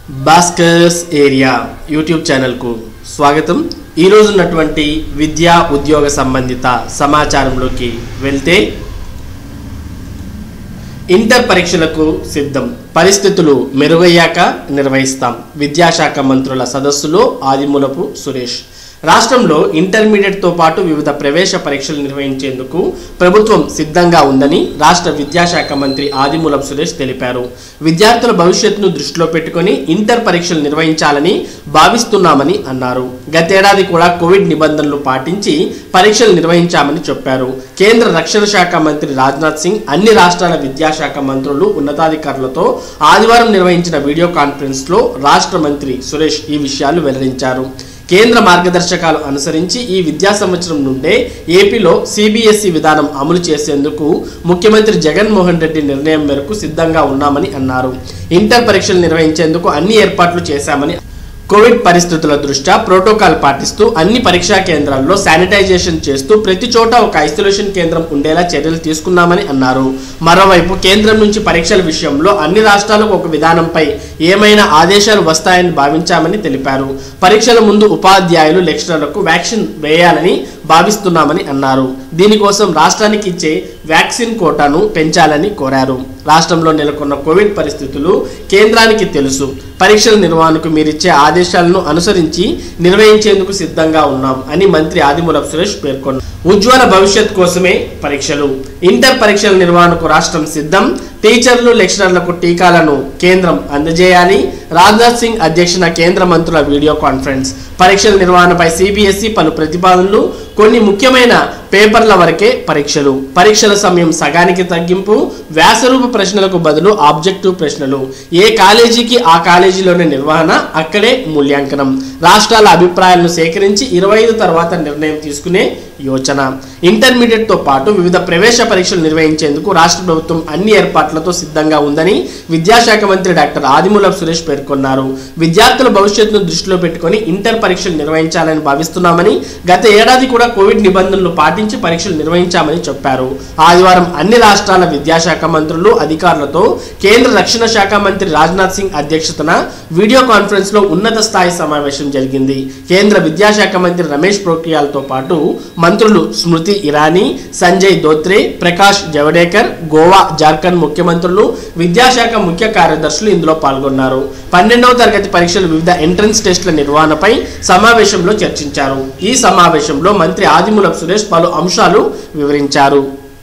Bhaskar's area YouTube ఛానల్కు స్వాగతం ఈరోజు ఉన్నటువంటి విద్యా ఉద్యోగ సంబంధిత సమాచారంలోకి వెళ్తే ఇంటర్ పరీక్షలకు సిద్ధం పరిస్థితులు మెరుగయ్యాక నిర్వహిస్తాం విద్యాశాఖ మంత్రుల సదస్సులో ఆదిమూలపు సురేష్ రాష్ట్రంలో ఇంటర్మీడియట్తో పాటు వివిధ ప్రవేశ పరీక్షలు నిర్వహించేందుకు ప్రభుత్వం సిద్ధంగా ఉందని రాష్ట్ర విద్యాశాఖ మంత్రి ఆదిమూలపు సురేష్ తెలిపారు విద్యార్థుల భవిష్యత్తును దృష్టిలో పెట్టుకొని ఇంటర్ పరీక్షలు నిర్వహించాలని భావిస్తున్నామని అన్నారు గతేడాది కూడా కోవిడ్ నిబంధనలు పాటించి పరీక్షలు నిర్వహించామని చెప్పారు కేంద్ర రక్షణ శాఖ మంత్రి రాజ్నాథ్ సింగ్ అన్ని రాష్ట్రాల విద్యాశాఖ మంత్రులు ఉన్నతాధికారులతో ఆదివారం నిర్వహించిన వీడియో కాన్ఫరెన్స్లో రాష్ట్ర మంత్రి సురేష్ ఈ విషయాలు వెల్లడించారు కేంద్ర మార్గదర్శకాలు అనుసరించి ఈ విద్యా సంవత్సరం నుండే ఏపీలో సిబిఎస్ఈ విధానం అమలు చేసేందుకు ముఖ్యమంత్రి జగన్మోహన్ రెడ్డి నిర్ణయం మేరకు సిద్ధంగా ఉన్నామని అన్నారు ఇంటర్ పరీక్షలు నిర్వహించేందుకు అన్ని ఏర్పాట్లు చేశామని కోవిడ్ పరిస్థితుల దృష్ట్యా ప్రోటోకాల్ పాటిస్తూ అన్ని పరీక్షా కేంద్రాల్లో శానిటైజేషన్ చేస్తూ ప్రతి చోట ఒక ఐసోలేషన్ కేంద్రం ఉండేలా చర్యలు తీసుకున్నామని అన్నారు మరోవైపు కేంద్రం నుంచి పరీక్షల విషయంలో అన్ని రాష్ట్రాలకు ఒక విధానంపై ఏమైనా ఆదేశాలు వస్తాయని భావించామని తెలిపారు పరీక్షల ముందు ఉపాధ్యాయులు లెక్చరర్లకు వ్యాక్సిన్ వేయాలని భావిస్తున్నామని అన్నారు దీనికోసం రాష్ట్రానికి ఇచ్చే వ్యాక్సిన్ కోటాను పెంచాలని కోరారు రాష్ట్రంలో నెలకొన్న కోవిడ్ పరిస్థితులు కేంద్రానికి తెలుసు పరీక్షల నిర్వహణకు మీరిచ్చే ఆదేశాలను అనుసరించి నిర్వహించేందుకు సిద్ధంగా ఉన్నాం అని మంత్రి ఆదిమూలపు సురేష్ పేర్కొన్నారు ఉజ్వల భవిష్యత్ కోసమే పరీక్షలు ఇంటర్ పరీక్షల నిర్వహణకు రాష్ట్రం సిద్ధం టీచర్లు లెక్చరర్లకు టీకాలను కేంద్రం అందజేయాలి రాజ్నాథ్ సింగ్ అధ్యక్షన కేంద్ర మంత్రుల వీడియో కాన్ఫరెన్స్ పరీక్షల నిర్వహణపై సిబిఎస్ఈ పలు ప్రతిపాదనలు కొన్ని ముఖ్యమైన పేపర్ల వరకే పరీక్షలు పరీక్షల సమయం సగానికి తగ్గింపు వ్యాసరూప ప్రశ్నలకు బదులు ఆబ్జెక్టివ్ ప్రశ్నలు ఏ కాలేజీకి ఆ కాలేజీలోనే నిర్వహణ అక్కడే మూల్యాంకనం రాష్ట్రాల అభిప్రాయాలను సేకరించి ఇరవై ఐదు తర్వాత నిర్ణయం తీసుకునే యోచన ఇంటర్మీడియట్తో పాటు వివిధ ప్రవేశ పరీక్షలు నిర్వహించేందుకు రాష్ట్ర ప్రభుత్వం అన్ని ఏర్పాట్లతో సిద్ధంగా ఉందని విద్యాశాఖ మంత్రి డాక్టర్ ఆదిమూలపు సురేష్ పేర్కొన్నారు విద్యార్థుల భవిష్యత్తును దృష్టిలో పెట్టుకొని ఇంటర్ పరీక్షలు నిర్వహించాలని భావిస్తున్నామని గత ఏడాది కూడా కోవిడ్ నిబంధనలు పాటించి పరీక్షలు నిర్వహించామని చెప్పారు ఆదివారం అన్ని రాష్ట్రాల విద్యాశాఖ మంత్రులు అధికారులతో కేంద్ర రక్షణ శాఖ మంత్రి రాజ్నాథ్ సింగ్ అధ్యక్షతన వీడియో కాన్ఫరెన్స్ లో ఉన్నత స్థాయి సమావేశం జరిగింది కేంద్ర విద్యాశాఖ మంత్రి రమేష్ పోఖ్రియాల్తో పాటు మంత్రులు స్మృతి ఇరానీ సంజయ్ దోత్రే ప్రకాష్ జవడేకర్ గోవా జార్ఖండ్ ముఖ్యమంత్రులు విద్యాశాఖ ముఖ్య కార్యదర్శులు ఇందులో పాల్గొన్నారు పన్నెండవ తరగతి పరీక్షలు వివిధ ఎంట్రన్స్ టెస్టుల నిర్వహణపై సమావేశంలో చర్చించారు ఈ సమావేశంలో మంత్రి ఆదిమూలపు సురేష్ పలు అంశాలు వివరించారు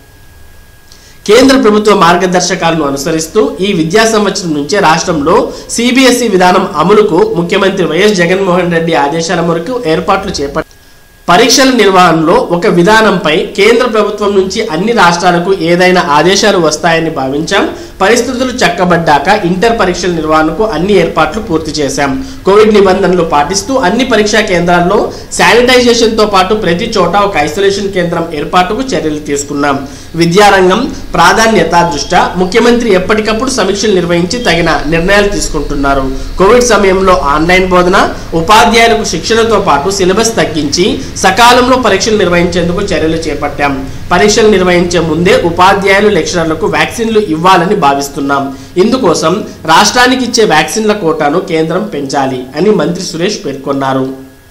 కేంద్ర ప్రభుత్వ మార్గదర్శకాలను అనుసరిస్తూ ఈ విద్యా సంవత్సరం నుంచే రాష్ట్రంలో సిబిఎస్ఈ విధానం అమలుకు ముఖ్యమంత్రి వైఎస్ జగన్మోహన్ రెడ్డి ఆదేశాల మేరకు ఏర్పాట్లు చేపట్టారు పరీక్షల నిర్వహణలో ఒక విధానంపై కేంద్ర ప్రభుత్వం నుంచి అన్ని రాష్ట్రాలకు ఏదైనా ఆదేశాలు వస్తాయని భావించాం పరిస్థితులు చక్కబడ్డాక ఇంటర్ పరీక్షల నిర్వహణకు అన్ని ఏర్పాట్లు పూర్తి చేశాం కోవిడ్ నిబంధనలు పాటిస్తూ అన్ని పరీక్షా కేంద్రాల్లో శానిటైజేషన్తో పాటు ప్రతి చోట ఒక ఐసోలేషన్ కేంద్రం ఏర్పాటుకు చర్యలు తీసుకున్నాం విద్యారంగం ప్రాధాన్యత దృష్ట్యా ముఖ్యమంత్రి ఎప్పటికప్పుడు సమీక్షలు నిర్వహించి తగిన నిర్ణయాలు తీసుకుంటున్నారు కోవిడ్ సమయంలో ఆన్లైన్ బోధన ఉపాధ్యాయులకు శిక్షణతో పాటు సిలబస్ తగ్గించి సకాలంలో పరీక్షలు నిర్వహించేందుకు చర్యలు చేపట్టాం పరీక్షలు నిర్వహించే ముందే ఉపాధ్యాయులు లెక్చరర్లకు వ్యాక్సిన్లు ఇవ్వాలని భావిస్తున్నాం ఇందుకోసం రాష్ట్రానికి ఇచ్చే వ్యాక్సిన్ల కోటాను కేంద్రం పెంచాలి అని మంత్రి సురేష్ పేర్కొన్నారు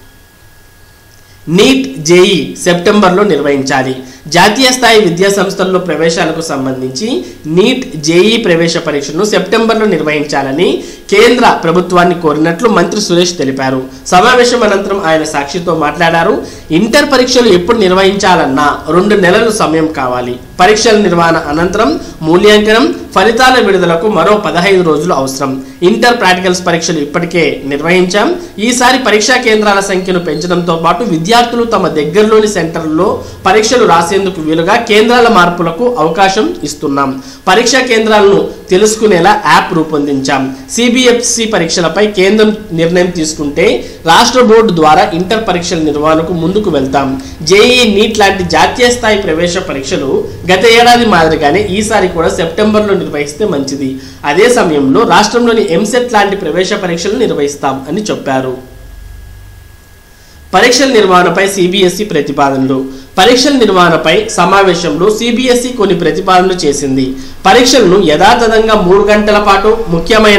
నీట్ జేఈ సెప్టెంబర్లో నిర్వహించాలి జాతీయ స్థాయి విద్యా సంస్థల్లో ప్రవేశాలకు సంబంధించి నీట్ జేఈ ప్రవేశ పరీక్షను సెప్టెంబర్లో నిర్వహించాలని కేంద్ర ప్రభుత్వాన్ని కోరినట్లు మంత్రి సురేష్ తెలిపారు సమావేశం అనంతరం ఆయన సాక్షితో మాట్లాడారు ఇంటర్ పరీక్షలు ఎప్పుడు నిర్వహించాలన్నా రెండు నెలలు సమయం కావాలి పరీక్షల నిర్వహణ అనంతరం మూల్యాంకనం ఫలితాల విడుదలకు మరో పదహైదు రోజులు అవసరం ఇంటర్ ప్రాక్టికల్స్ పరీక్షలు ఇప్పటికే నిర్వహించాం ఈసారి పరీక్షా కేంద్రాల సంఖ్యను పెంచడంతో పాటు విద్యార్థులు తమ దగ్గరలోని సెంటర్లలో పరీక్షలు రాసేందుకు వీలుగా కేంద్రాల మార్పులకు అవకాశం ఇస్తున్నాం పరీక్షా కేంద్రాలను తెలుసుకునేలా యాప్ రూపొందించాం సిబిఎఫ్సి పరీక్షలపై కేంద్రం నిర్ణయం తీసుకుంటే రాష్ట్ర బోర్డు ద్వారా ఇంటర్ పరీక్షల నిర్వహణకు ముందుకు వెళ్తాం జేఈ నీట్ లాంటి జాతీయ స్థాయి ప్రవేశ పరీక్షలు గత ఏడాది మాదిరిగానే ఈసారి కూడా సెప్టెంబర్లో నిర్వహిస్తే మంచిది అదే సమయంలో రాష్ట్రంలోని ఎంసెట్ లాంటి ప్రవేశ పరీక్షలు నిర్వహిస్తాం అని చెప్పారు పరీక్షల నిర్వహణపై సిబిఎస్ఈ ప్రతిపాదనలు పరీక్షల నిర్వహణపై సమావేశంలో సిబిఎస్ఈ కొన్ని ప్రతిపాదనలు చేసింది పరీక్షలను యథాతథంగా మూడు గంటల పాటు ముఖ్యమైన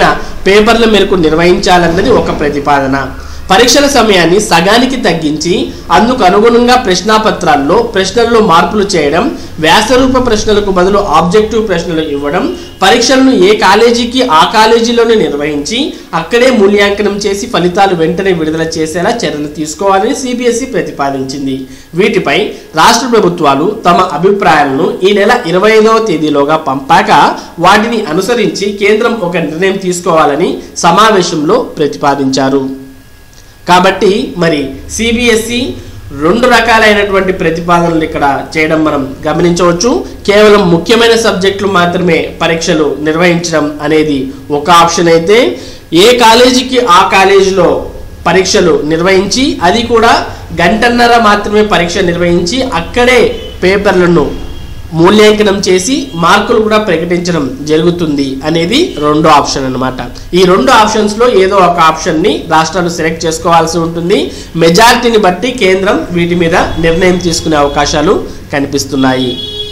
పేపర్ల మేరకు నిర్వహించాలన్నది ఒక ప్రతిపాదన పరీక్షల సమయాన్ని సగానికి తగ్గించి అందుకు అనుగుణంగా ప్రశ్నాపత్రాల్లో ప్రశ్నల్లో మార్పులు చేయడం వ్యాసరూప ప్రశ్నలకు బదులు ఆబ్జెక్టివ్ ప్రశ్నలు ఇవ్వడం పరీక్షలను ఏ కాలేజీకి ఆ కాలేజీలోనే నిర్వహించి అక్కడే మూల్యాంకనం చేసి ఫలితాలు వెంటనే విడుదల చేసేలా చర్యలు తీసుకోవాలని సిబిఎస్ఈ ప్రతిపాదించింది వీటిపై రాష్ట్ర ప్రభుత్వాలు తమ అభిప్రాయాలను ఈ నెల ఇరవై ఐదవ తేదీలోగా పంపాక వాటిని అనుసరించి కేంద్రం ఒక నిర్ణయం తీసుకోవాలని సమావేశంలో ప్రతిపాదించారు కాబట్టి మరి సిబిఎస్ఈ రెండు రకాలైనటువంటి ప్రతిపాదనలు ఇక్కడ చేయడం మనం గమనించవచ్చు కేవలం ముఖ్యమైన సబ్జెక్టులు మాత్రమే పరీక్షలు నిర్వహించడం అనేది ఒక ఆప్షన్ అయితే ఏ కాలేజీకి ఆ కాలేజీలో పరీక్షలు నిర్వహించి అది కూడా గంటన్నర మాత్రమే పరీక్ష నిర్వహించి అక్కడే పేపర్లను మూల్యాంకనం చేసి మార్కులు కూడా ప్రకటించడం జరుగుతుంది అనేది రెండో ఆప్షన్ అన్నమాట ఈ రెండు ఆప్షన్స్లో ఏదో ఒక ఆప్షన్ని రాష్ట్రాలు సెలెక్ట్ చేసుకోవాల్సి ఉంటుంది మెజారిటీని బట్టి కేంద్రం వీటి మీద నిర్ణయం తీసుకునే అవకాశాలు కనిపిస్తున్నాయి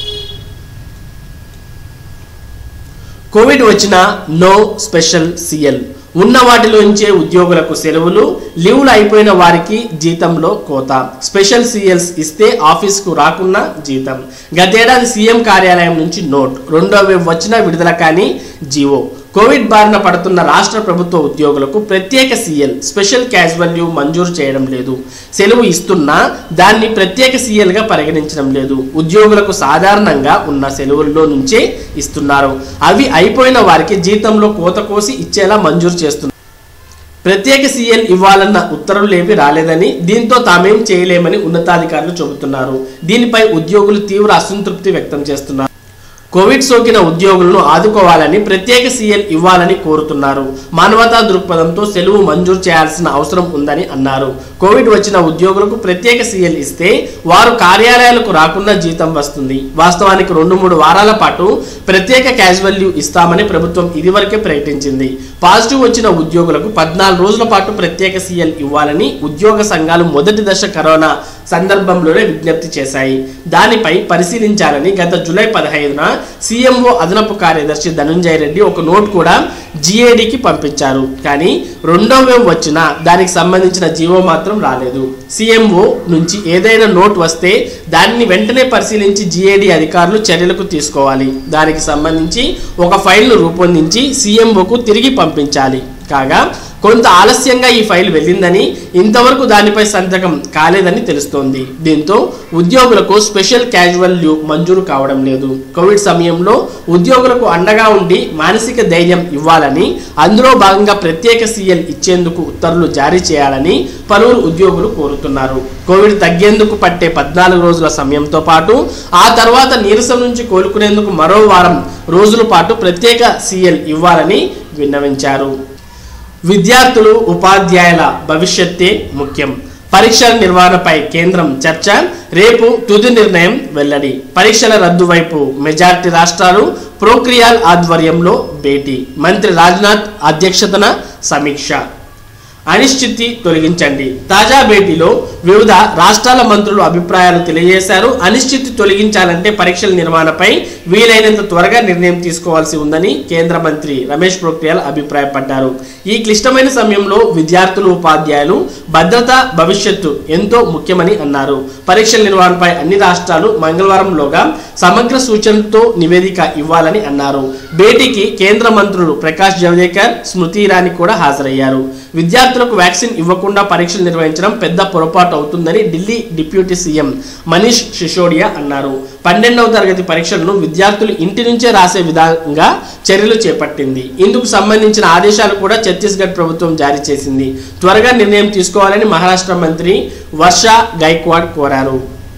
కోవిడ్ వచ్చిన నో స్పెషల్ సిఎల్ ఉన్న వాటిలోంచే ఉద్యోగులకు సెలవులు లీవులు అయిపోయిన వారికి జీతంలో కోత స్పెషల్ సిఎల్స్ ఇస్తే ఆఫీస్కు రాకున్నా జీతం గతేడాది సీఎం కార్యాలయం నుంచి నోట్ రెండో వేవ్ వచ్చినా విడుదల కానీ జీవో కోవిడ్ బారిన పడుతున్న రాష్ట్ర ప్రభుత్వ ఉద్యోగులకు ప్రత్యేక సీఎల్ స్పెషల్ క్యాజువల్ లీవ్ మంజూరు చేయడం లేదు సెలవు ఇస్తున్నా దాన్ని ప్రత్యేక సీఎల్గా పరిగణించడం లేదు ఉద్యోగులకు సాధారణంగా ఉన్న సెలవుల్లో నుంచే ఇస్తున్నారు అవి అయిపోయిన వారికి జీతంలో కోత కోసి ఇచ్చేలా మంజూరు చేస్తున్నారు ప్రత్యేక సీఎల్ ఇవ్వాలన్న ఉత్తర్వులు ఏమీ రాలేదని దీంతో తామేం చేయలేమని ఉన్నతాధికారులు చెబుతున్నారు దీనిపై ఉద్యోగులు తీవ్ర అసంతృప్తి వ్యక్తం చేస్తున్నారు కోవిడ్ సోకిన ఉద్యోగులను ఆదుకోవాలని ప్రత్యేక సీఎల్ ఇవ్వాలని కోరుతున్నారు మానవతా దృక్పథంతో సెలవు మంజూరు చేయాల్సిన అవసరం ఉందని అన్నారు కోవిడ్ వచ్చిన ఉద్యోగులకు ప్రత్యేక సీఎల్ ఇస్తే వారు కార్యాలయాలకు రాకుండా జీతం వస్తుంది వాస్తవానికి రెండు మూడు వారాల పాటు ప్రత్యేక క్యాజువల్ లీవ్ ఇస్తామని ప్రభుత్వం ఇదివరకే ప్రకటించింది పాజిటివ్ వచ్చిన ఉద్యోగులకు పద్నాలుగు రోజుల పాటు ప్రత్యేక సీఎల్ ఇవ్వాలని ఉద్యోగ సంఘాలు మొదటి దశ కరోనా సందర్భంలోనే విజ్ఞప్తి చేశాయి దానిపై పరిశీలించాలని గత జూలై పదహైదున సీఎంఓ అదనపు కార్యదర్శి ధనంజయ రెడ్డి ఒక నోట్ కూడా జిఏడికి పంపించారు కానీ రెండో వేవ్ వచ్చినా దానికి సంబంధించిన జీవో మాత్రం రాలేదు సీఎంఓ నుంచి ఏదైనా నోట్ వస్తే దానిని వెంటనే పరిశీలించి జిఏడి అధికారులు చర్యలకు తీసుకోవాలి దానికి సంబంధించి ఒక ఫైల్ను రూపొందించి సీఎంఓకు తిరిగి పంపించాలి కాగా కొంత ఆలస్యంగా ఈ ఫైల్ వెళ్ళిందని ఇంతవరకు దానిపై సంతకం కాలేదని తెలుస్తోంది దీంతో ఉద్యోగులకు స్పెషల్ క్యాజువల్ లీవ్ మంజూరు కావడం లేదు కోవిడ్ సమయంలో ఉద్యోగులకు అండగా ఉండి మానసిక ధైర్యం ఇవ్వాలని అందులో భాగంగా ప్రత్యేక సీఎల్ ఇచ్చేందుకు ఉత్తర్వులు జారీ చేయాలని పలువురు ఉద్యోగులు కోరుతున్నారు కోవిడ్ తగ్గేందుకు పట్టే పద్నాలుగు రోజుల సమయంతో పాటు ఆ తర్వాత నీరసం నుంచి కోలుకునేందుకు మరో వారం రోజుల పాటు ప్రత్యేక సీఎల్ ఇవ్వాలని విన్నవించారు విద్యార్థులు ఉపాధ్యాయుల భవిష్యత్తే ముఖ్యం పరీక్షల నిర్వహణపై కేంద్రం చర్చ రేపు తుది నిర్ణయం వెల్లడి పరీక్షల రద్దు వైపు మెజార్టీ రాష్ట్రాలు ప్రోక్రియాల్ ఆధ్వర్యంలో భేటీ మంత్రి రాజ్నాథ్ అధ్యక్షతన సమీక్ష అనిశ్చితి తొలగించండి తాజా భేటీలో వివిధ రాష్ట్రాల మంత్రులు అభిప్రాయాలు తెలియజేశారు అనిశ్చితి తొలగించాలంటే పరీక్షల నిర్వహణపై వీలైనంత త్వరగా నిర్ణయం తీసుకోవాల్సి ఉందని కేంద్ర మంత్రి రమేష్ పోఖ్రియాల్ అభిప్రాయపడ్డారు ఈ క్లిష్టమైన సమయంలో విద్యార్థులు ఉపాధ్యాయులు భద్రత భవిష్యత్తు ఎంతో ముఖ్యమని అన్నారు పరీక్షల నిర్వహణపై అన్ని రాష్ట్రాలు మంగళవారంలోగా సమగ్ర సూచనలతో నివేదిక ఇవ్వాలని అన్నారు భేటీకి కేంద్ర మంత్రులు ప్రకాష్ జవదేకర్ స్మృతి ఇరానీ కూడా హాజరయ్యారు విద్యార్థులకు వ్యాక్సిన్ ఇవ్వకుండా పరీక్షలు నిర్వహించడం పెద్ద పొరపాటు అవుతుందని ఢిల్లీ డిప్యూటీ సీఎం మనీష్ సిసోడియా అన్నారు పన్నెండవ తరగతి పరీక్షలను విద్యార్థులు ఇంటి నుంచే రాసే విధంగా చర్యలు చేపట్టింది ఇందుకు సంబంధించిన ఆదేశాలు కూడా ఛత్తీస్గఢ్ ప్రభుత్వం జారీ చేసింది త్వరగా నిర్ణయం తీసుకోవాలని మహారాష్ట్ర మంత్రి వర్ష గైక్వాడ్ కోరారు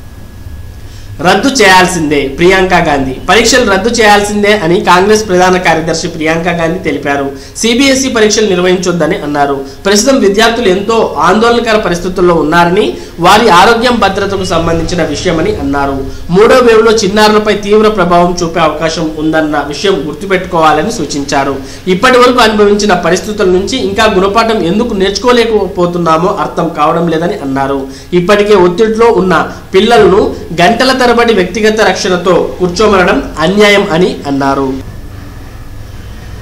రద్దు చేయాల్సిందే ప్రియాంక గాంధీ పరీక్షలు రద్దు చేయాల్సిందే అని కాంగ్రెస్ ప్రధాన కార్యదర్శి ప్రియాంక గాంధీ తెలిపారు సిబిఎస్ఈ పరీక్షలు నిర్వహించొద్దని అన్నారు ప్రస్తుతం విద్యార్థులు ఎంతో ఆందోళనకర పరిస్థితుల్లో ఉన్నారని వారి ఆరోగ్యం భద్రతకు సంబంధించిన విషయమని అన్నారు మూడో వేవ్లో చిన్నారులపై తీవ్ర ప్రభావం చూపే అవకాశం ఉందన్న విషయం గుర్తుపెట్టుకోవాలని సూచించారు ఇప్పటి వరకు అనుభవించిన పరిస్థితుల నుంచి ఇంకా గుణపాఠం ఎందుకు నేర్చుకోలేకపోతున్నామో అర్థం కావడం లేదని అన్నారు ఇప్పటికే ఒత్తిడిలో ఉన్న పిల్లలను గంటల తరబడి వ్యక్తిగత రక్షణతో కూర్చోమనడం అన్యాయం అని అన్నారు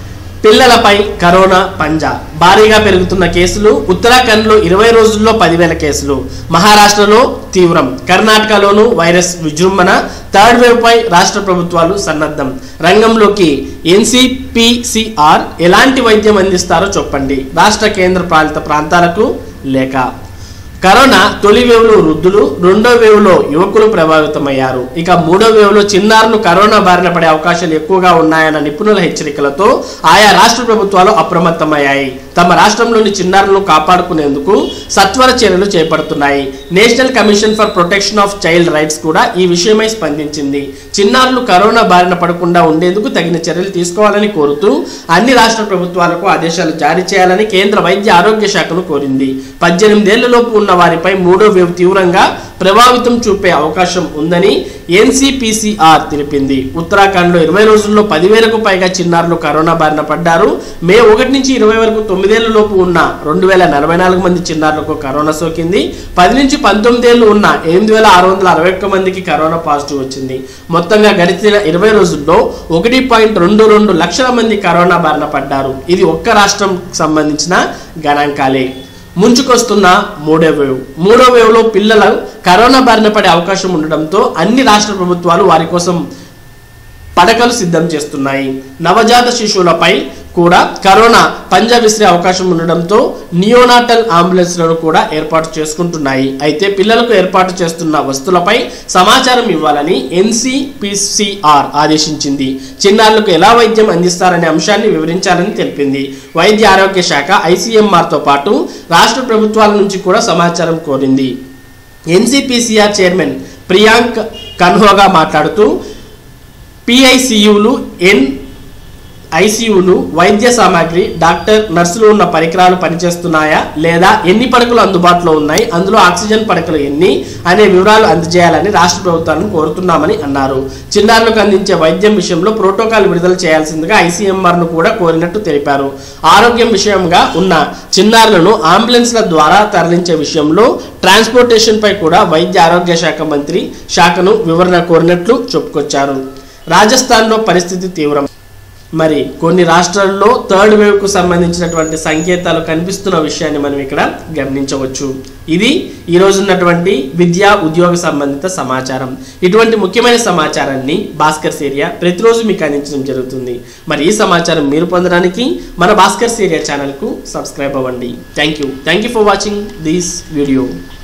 పిల్లలపై కరోనా పంజా భారీగా పెరుగుతున్న కేసులు ఉత్తరాఖండ్లో ఇరవై రోజుల్లో పదివేల కేసులు మహారాష్ట్రలో తీవ్రం కర్ణాటకలోనూ వైరస్ విజృంభణ థర్డ్ వేవ్ పై రాష్ట్ర ప్రభుత్వాలు సన్నద్ధం రంగంలోకి ఎన్సిపిసిఆర్ ఎలాంటి వైద్యం అందిస్తారో చెప్పండి రాష్ట్ర కేంద్ర పాలిత ప్రాంతాలకు లేక కరోనా తొలి వేవ్లో వృద్ధులు రెండో వేవ్లో యువకులు ప్రభావితమయ్యారు ఇక మూడో వేవ్లో చిన్నారులు కరోనా బారిన పడే అవకాశాలు ఎక్కువగా ఉన్నాయన్న నిపుణుల హెచ్చరికలతో ఆయా రాష్ట్ర ప్రభుత్వాలు అప్రమత్తమయ్యాయి తమ రాష్ట్రంలోని చిన్నారులను కాపాడుకునేందుకు సత్వర చర్యలు చేపడుతున్నాయి national commission for protection of child rights కూడా ఈ విషయమై స్పందించింది చిన్నారులు కరోనా బారిన పడకుండా ఉండేందుకు తగిన చర్యలు తీసుకోవాలని కోరుతూ అన్ని రాష్ట్ర ప్రభుత్వాలకు ఆదేశాలు జారీ చేయాలని కేంద్ర వైద్య ఆరోగ్య శాఖను కోరింది పద్దెనిమిదేళ్లలోపు ఉన్న వారిపై మూడో వేవ్ తీవ్రంగా ప్రభావితం చూపే అవకాశం ఉందని ఎన్సిపిసిఆర్ తెలిపింది ఉత్తరాఖండ్లో ఇరవై రోజుల్లో పదివేలకు పైగా చిన్నారులు కరోనా బారిన పడ్డారు మే ఒకటి నుంచి ఇరవై వరకు తొమ్మిదేళ్ల లోపు ఉన్న రెండు వేల నలభై నాలుగు మంది చిన్నారులకు కరోనా సోకింది పది నుంచి పంతొమ్మిదేళ్లు ఉన్న ఎనిమిది వేల ఆరు వందల అరవై ఒక్క మందికి కరోనా పాజిటివ్ వచ్చింది మొత్తంగా గడిచిన ఇరవై రోజుల్లో ఒకటి పాయింట్ రెండు రెండు లక్షల మంది కరోనా బారిన పడ్డారు ఇది ఒక్క రాష్ట్రం సంబంధించిన గణాంకాలే ముంచుకొస్తున్న మూడో వేవ్ మూడో వేవ్లో పిల్లలు కరోనా బారిన పడే అవకాశం ఉండడంతో అన్ని రాష్ట్ర ప్రభుత్వాలు వారి కోసం పడకలు సిద్ధం చేస్తున్నాయి నవజాత శిశువులపై కూడా కరోనా పంజా విసిరే అవకాశం ఉండడంతో నియోనాటల్ అంబులెన్స్లను కూడా ఏర్పాటు చేసుకుంటున్నాయి అయితే పిల్లలకు ఏర్పాటు చేస్తున్న వస్తువులపై సమాచారం ఇవ్వాలని ఎన్సిపిసిఆర్ ఆదేశించింది చిన్నారులకు ఎలా వైద్యం అందిస్తారనే అంశాన్ని వివరించాలని తెలిపింది వైద్య ఆరోగ్య శాఖ ఐసీఎంఆర్తో పాటు రాష్ట్ర ప్రభుత్వాల నుంచి కూడా సమాచారం కోరింది ఎన్సిపిసిఆర్ చైర్మన్ ప్రియాంక్ కన్హోగా మాట్లాడుతూ పిఐసియులు ఎన్ ఐసీయూలు వైద్య సామాగ్రి డాక్టర్ నర్సులు ఉన్న పరికరాలు పనిచేస్తున్నాయా లేదా ఎన్ని పడకలు అందుబాటులో ఉన్నాయి అందులో ఆక్సిజన్ పడకలు ఎన్ని అనే వివరాలు అందజేయాలని రాష్ట్ర ప్రభుత్వాలను కోరుతున్నామని అన్నారు చిన్నారులకు అందించే వైద్యం విషయంలో ప్రోటోకాల్ విడుదల చేయాల్సిందిగా ఐసీఎంఆర్ను కూడా కోరినట్టు తెలిపారు ఆరోగ్యం విషయంగా ఉన్న చిన్నారులను అంబులెన్స్ల ద్వారా తరలించే విషయంలో ట్రాన్స్పోర్టేషన్ పై కూడా వైద్య ఆరోగ్య శాఖ మంత్రి శాఖను వివరణ కోరినట్లు చెప్పుకొచ్చారు రాజస్థాన్లో పరిస్థితి తీవ్రం మరి కొన్ని రాష్ట్రాల్లో థర్డ్ వేవ్కు సంబంధించినటువంటి సంకేతాలు కనిపిస్తున్న విషయాన్ని మనం ఇక్కడ గమనించవచ్చు ఇది ఈ రోజు ఉన్నటువంటి విద్యా ఉద్యోగ సంబంధిత సమాచారం ఇటువంటి ముఖ్యమైన సమాచారాన్ని భాస్కర్ ఏరియా ప్రతిరోజు మీకు అందించడం జరుగుతుంది మరి ఈ సమాచారం మీరు పొందడానికి మన భాస్కర్ ఏరియా ఛానల్కు సబ్స్క్రైబ్ అవ్వండి thank you thank you for watching this video